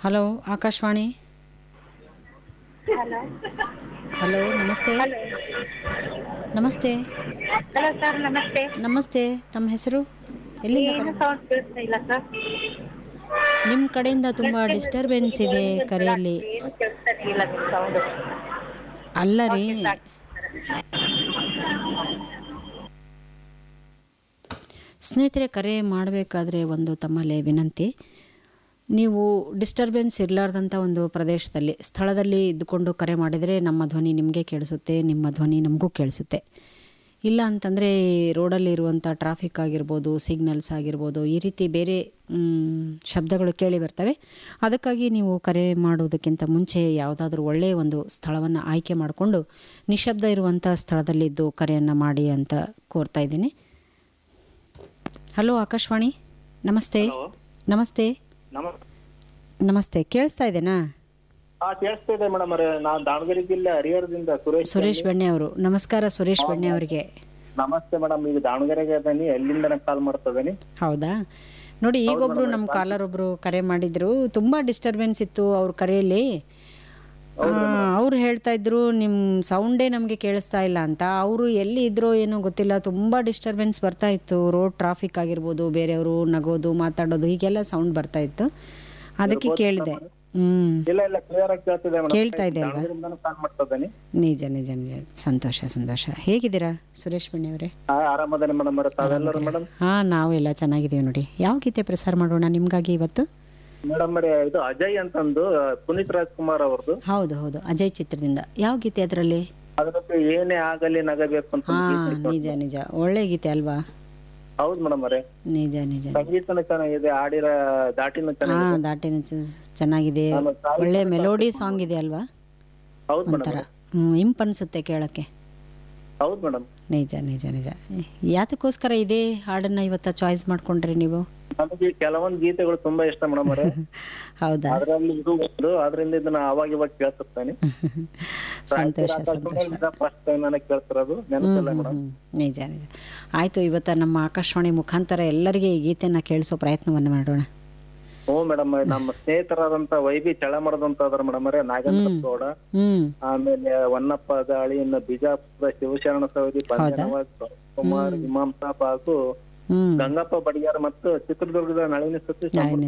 Hello Akashvani hello hello ನಮಸ್ತೆ ನಮಸ್ತೆ hello sir ನಮಸ್ತೆ ನಮಸ್ತೆ ತಮ್ಮ ಹೆಸರು ಎಲ್ಲಿಂದ ಏನು ಕರೆ- ಸೌಂಡ್ ಕೇಳಿಸ್ತಾ ಇಲ್ಲ ಸರ್ ನಿಮ್ಮ ಕಡೆಯಿಂದ ತುಂಬ ಡಿಸ್ಟರ್ಬೆನ್ಸ್ ಇದೆ ಕರೆಯಲ್ಲಿ ಏನು ಕೇಳಿಸ್ತಾನೆ ಇಲ್ಲ ನಿಮ್ಮ ಸೌಂಡ್ ಅಲ್ಲ ರೀ ಸ್ನೇಹಿತರೆ ಕರೆ ಮಾಡಬೇಕಾದ್ರೆ ಒಂದು ತಮ್ಮಲ್ಲಿ ವಿನಂತಿ ನೀವು ಡಿಸ್ಟರ್ಬೆನ್ಸ್ ಇರಲಾರ್ದಂಥ ಒಂದು ಪ್ರದೇಶದಲ್ಲಿ ಸ್ಥಳದಲ್ಲಿ ಇದ್ದುಕೊಂಡು ಕರೆ ಮಾಡಿದರೆ ನಮ್ಮ ಧ್ವನಿ ನಿಮಗೆ ಕೇಳಿಸುತ್ತೆ ನಿಮ್ಮ ಧ್ವನಿ ನಮಗೂ ಕೇಳಿಸುತ್ತೆ ಇಲ್ಲ ಅಂತಂದರೆ ರೋಡಲ್ಲಿ ಇರುವಂಥ ಟ್ರಾಫಿಕ್ ಆಗಿರ್ಬೋದು ಸಿಗ್ನಲ್ಸ್ ಆಗಿರ್ಬೋದು ಈ ರೀತಿ ಬೇರೆ ಮ್, ಶಬ್ದಗಳು ಕೇಳಿ ಬರ್ತವೆ ಅದಕ್ಕಾಗಿ ನೀವು ಕರೆ ಮಾಡೋದಕ್ಕಿಂತ ಮುಂಚೆ ಯಾವುದಾದ್ರೂ ಒಳ್ಳೆಯ ಒಂದು ಸ್ಥಳವನ್ನು ಆಯ್ಕೆ ಮಾಡಿಕೊಂಡು ನಿಶಬ್ದ ಇರುವಂಥ ಸ್ಥಳದಲ್ಲಿದ್ದು ಕರೆಯನ್ನು ಮಾಡಿ ಅಂತ ಕೋರ್ತಾ ಇದ್ದೀನಿ ಹಲೋ ಆಕಾಶವಾಣಿ ನಮಸ್ತೆ ನಮಸ್ತೆ ನಮಸ್ತೆ ನಮಸ್ತೆ ಕೇಳಿಸ್ತಾ ಇದೆನಾ ಹಾ ಕೇಳಿಸ್ತಾ ಇದೆ ಮೇಡಮ್ ಅವರೇ ನಾವು ದಾವಣಗೆರೆ ಜಿಲ್ಲೆ ಹರಿಹರದಿಂದ ಸುರೇಶ್ ಸುರೇಶ್ ಬೆಣ್ಣೆ ಅವರು ನಮಸ್ಕಾರ ಸುರೇಶ್ ಬೆಣ್ಣೆ ಅವರಿಗೆ ನಮಸ್ತೆ ಮೇಡಮ್ ಈಗ ದಾವಣಗೆರೆಗೆ ಅದೀನಿ ಎಲ್ಲಿಂದ ಕಾಲ್ ಮಾಡ್ತದೀನಿ ಹೌದಾ ನೋಡಿ ಈಗೊಬ್ರು ನಮ್ಮ ಕಾಲರ್ ಒಬ್ರು ಕರೆ ಮಾಡಿದ್ರು ತುಂಬಾ ಡಿಸ್ಟರ್ಬೆನ್ಸ್ ಇತ್ತು ಅವ್ರ ಕರೆಯಲ್ಲಿ ಅವ್ರು ಹೇಳ್ತಾ ಇದ್ರು ನಿಮ್ಮ ಸೌಂಡೇ ನಮಗೆ ಕೇಳಿಸ್ತಾ ಇಲ್ಲ ಅಂತ ಅವರು ಎಲ್ಲಿ ಇದ್ರೋ ಏನೋ ಗೊತ್ತಿಲ್ಲ ತುಂಬಾ ಡಿಸ್ಟರ್ಬೆನ್ಸ್ ಬರ್ತಾ ಇತ್ತು ರೋಡ್ ಟ್ರಾಫಿಕ್ ಆಗಿರ್ಬೋದು ಬೇರೆಯವರು ನಗೋದು ಮಾತಾಡೋದು ಹೀಗೆಲ್ಲ ಸೌಂಡ್ ಬರ್ತಾ ಇತ್ತು ಅದಕ್ಕೆ ಕೇಳಿದೆ ಹ್ಮ್ ಇಲ್ಲ ಇಲ್ಲ ಕ್ಲಿಯರ್ ಆಗಿ ಕೇಳ್ತಿದೆ ಮೇಡಮ್ ಕೇಳ್ತಾ ಇದೆ ಅಲ್ವಾ ದಾವಣಗೆರೆಯಿಂದಾನು ಕಾಲ್ ಮಾಡ್ತದೀನಿ ನಿಜ ನಿಜ ನಿಜ ಸಂತೋಷ ಸಂತೋಷ ಹೇಗಿದ್ದೀರಾ ಸುರೇಶ್ ಬೆಣ್ಣೆ ಅವರೇ ಹಾ ಆರಾಮದೇನೆ ಮೇಡಮ್ ಅವರೇ ತಾವೆಲ್ಲರೂ ಮೇಡಮ್ ಹಾ ನಾವು ಎಲ್ಲ ಚೆನ್ನಾಗಿದ್ದೀವಿ ನೋಡಿ ಯಾವ ಗೀತೆ ಪ್ರಸಾರ ಮಾಡೋಣ ನಿಮ್ಗಾಗಿ ಇವತ್ತು ಮೇಡಮ್ ಅವರೇ ಇದು ಅಜಯ್ ಅಂತಂದು ಪುನೀತ್ ರಾಜ್ಕುಮಾರ್ ಅವ್ರದ್ದು ಹೌದು ಹೌದು ಅಜಯ್ ಚಿತ್ರದಿಂದ ಯಾವ ಗೀತೆ ಅದರಲ್ಲಿ ಅದಕ್ಕೆ ಏನೇ ಆಗಲಿ ನಗಬೇಕು ಅಂತ ಹಾ ಒಂದು ಗೀತೆ ಇತ್ತು. ನಿಜ ನಿಜ ಒಳ್ಳೆ ಗೀತೆ ಅಲ್ವಾ ಹೌದು ಮೇಡಮ್ ಅವರೇ ನಿಜ ನಿಜ ಸಂಗೀತನೂ ಚೆನ್ನಾಗಿದೆ ಹಾಡಿರ ದಾಟಿನೂ ಹಾ ಚೆನ್ನಾಗಿದೆ ದಾಟಿನ ಚ- ಚೆನ್ನಾಗಿದೆ ಆಮೇಲೆ ಸಾಹಿತ್ಯ ಒಳ್ಳೆ ಮೆಲೋಡಿ ಸಾಂಗ್ ಇದೆ ಅಲ್ವಾ ಹೌದು ಮೇಡಮ್ ಒಂಥರ ಹ್ಮ್ ಇಂಪ್ ಅನ್ಸುತ್ತೆ ಕೇಳಕ್ಕೆ ಹೌದು ಮೇಡಮ್ ನಿಜ ನಿಜ ನಿಜ ಯಾತಕ್ಕೋಸ್ಕರ ಇದೇ ಹಾಡನ್ನ ಇವತ್ತ ಚಾಯ್ಸ್ ಮಾಡ್ಕೊಂಡ್ರಿ ನೀವು ನಮಗೆ ಕೆಲವೊಂದು ಗೀತೆಗಳು ತುಂಬಾ ಇಷ್ಟ ಮೇಡಮ್ ಅವರೇ ಹೌದಾ ಅದರಲ್ಲಿ ಇದು ಒಂದು ಅದರಿಂದ ಇದನ್ನ ಅವಾಗ ಇವಾಗ ಕೇಳ್ತಿರ್ತಾನೆ ಸಂತೋಷ ಸಂತೋಷ ಫಸ್ಟ್ ಟೈಮ್ ನನಗೆ ಕೇಳ್ತಿರೋದು ನೆನಪಿಲ್ಲ ಮೇಡಮ್ ಹ್ಮ್, ನಿಜ ನಿಜ ಆಯ್ತು ಇವತ್ತ ನಮ್ಮ ಆಕಾಶವಾಣಿ ಮುಖಾಂತರ ಎಲ್ಲರಿಗೆ ಈ ಗೀತೆನ ಕೇಳಿಸೋ ಪ್ರಯತ್ನವನ್ನು ಮಾಡೋಣ ಹ್ಞೂ ಮೇಡಮ್ ನಮ್ಮ ಸ್ನೇಹಿತರಾದಂತ ವೈಬಿ ಚಳಮರದಂತ ಅದ್ರ ಮೇಡಮ್ ಅವರೇ ನಾಗೇಂದ್ರ ಗೌಡ ಹ್ಮ್ ಆಮೇಲೆ ವನ್ನಪ್ಪ ಗಾಳಿ ಇನ್ನು ಬಿಜಾಪುರ ಶಿವಶರಣ ಸೌದಿ ಪಂಜನವಾಜ್ ಕುಮಾರ್ ಇಮಾಮ್ ಸಾಬ್ ಹಾಗೂ ಹ್ಮ್ ಗಂಗಪ್ಪ ಬಡಿಯಾರ್ ಮತ್ತು ಚಿತ್ರದುರ್ಗದ ನಳಿನಿ ಸತೀಶ್ ನಾಳಿನ